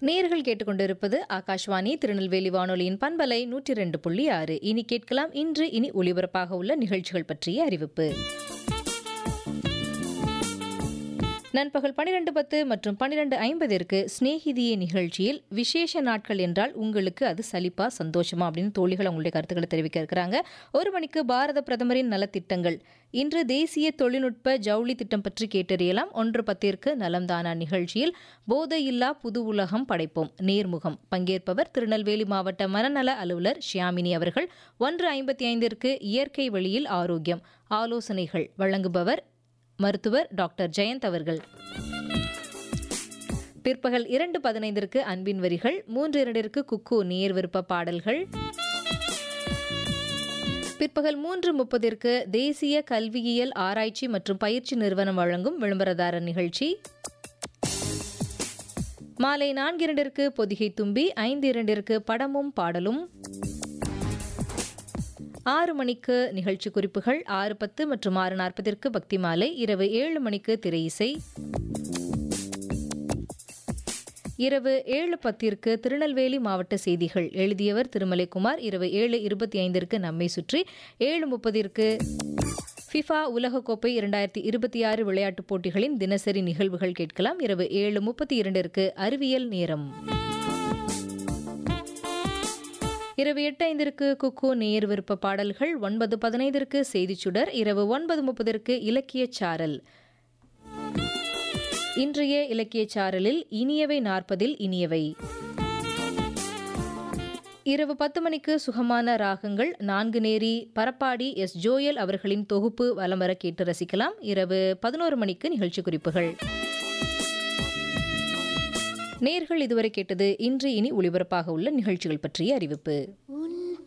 நேர்கள் கேட்டுக்கொண்டிருப்பது ஆகாஷ்வாணி திருநெல்வேலி வானொலியின் பண்பலை நூற்றி ரெண்டு புள்ளி ஆறு இனி கேட்கலாம் இன்று இனி ஒளிபரப்பாக உள்ள நிகழ்ச்சிகள் பற்றிய அறிவிப்பு நண்பகல் பனிரெண்டு பத்து மற்றும் பனிரெண்டு ஐம்பதிற்கு ஸ்நேகிதிய நிகழ்ச்சியில் விசேஷ நாட்கள் என்றால் உங்களுக்கு அது சலிப்பா சந்தோஷமா அப்படின்னு தோழிகள் அவங்களுடைய கருத்துக்களை தெரிவிக்க இருக்கிறாங்க ஒரு மணிக்கு பாரத பிரதமரின் நலத்திட்டங்கள் இன்று தேசிய தொழில்நுட்ப ஜவுளி திட்டம் பற்றி கேட்டறியலாம் ஒன்று பத்திற்கு நலம்தானா நிகழ்ச்சியில் போதையில்லா புது உலகம் படைப்போம் நேர்முகம் பங்கேற்பவர் திருநெல்வேலி மாவட்ட மனநல அலுவலர் ஷியாமினி அவர்கள் ஒன்று ஐம்பத்தி ஐந்திற்கு இயற்கை வழியில் ஆரோக்கியம் ஆலோசனைகள் வழங்குபவர் மருத்துவர் டாக்டர் ஜெயந்த் அவர்கள் பிற்பகல் இரண்டு பதினைந்திற்கு அன்பின் வரிகள் மூன்று இரண்டிற்கு குக்கு நேர் விருப்ப பாடல்கள் பிற்பகல் மூன்று முப்பதிற்கு தேசிய கல்வியியல் ஆராய்ச்சி மற்றும் பயிற்சி நிறுவனம் வழங்கும் விளம்பரதாரர் நிகழ்ச்சி மாலை நான்கு இரண்டிற்கு பொதிகை தும்பி ஐந்து இரண்டிற்கு படமும் பாடலும் ஆறு மணிக்கு நிகழ்ச்சி குறிப்புகள் ஆறு பத்து மற்றும் ஆறு நாற்பதிற்கு பக்தி மாலை இரவு ஏழு மணிக்கு திரை இசை இரவு ஏழு பத்திற்கு திருநெல்வேலி மாவட்ட செய்திகள் எழுதியவர் திருமலைக்குமார் இரவு ஏழு இருபத்தி ஐந்திற்கு நம்மை சுற்றி ஏழு முப்பதிற்கு ஃபிஃபா உலகக்கோப்பை இரண்டாயிரத்தி இருபத்தி ஆறு விளையாட்டுப் போட்டிகளின் தினசரி நிகழ்வுகள் கேட்கலாம் இரவு ஏழு முப்பத்தி இரண்டிற்கு அறிவியல் நேரம் இரவு எட்டு ஐந்திற்கு குக்கு நேர் விருப்ப பாடல்கள் ஒன்பது பதினைந்திற்கு செய்திச் சுடர் இரவு ஒன்பது முப்பதற்கு இலக்கியச் சாரல் இன்றைய இலக்கியச் சாரலில் இனியவை நாற்பதில் இனியவை இரவு பத்து மணிக்கு சுகமான ராகங்கள் நான்கு நேரி பரப்பாடி எஸ் ஜோயல் அவர்களின் தொகுப்பு வலம் வர கேட்டு ரசிக்கலாம் இரவு பதினோரு மணிக்கு நிகழ்ச்சி குறிப்புகள் நேர்கள் இதுவரை கேட்டது இன்று இனி ஒளிபரப்பாக உள்ள நிகழ்ச்சிகள் பற்றிய அறிவிப்பு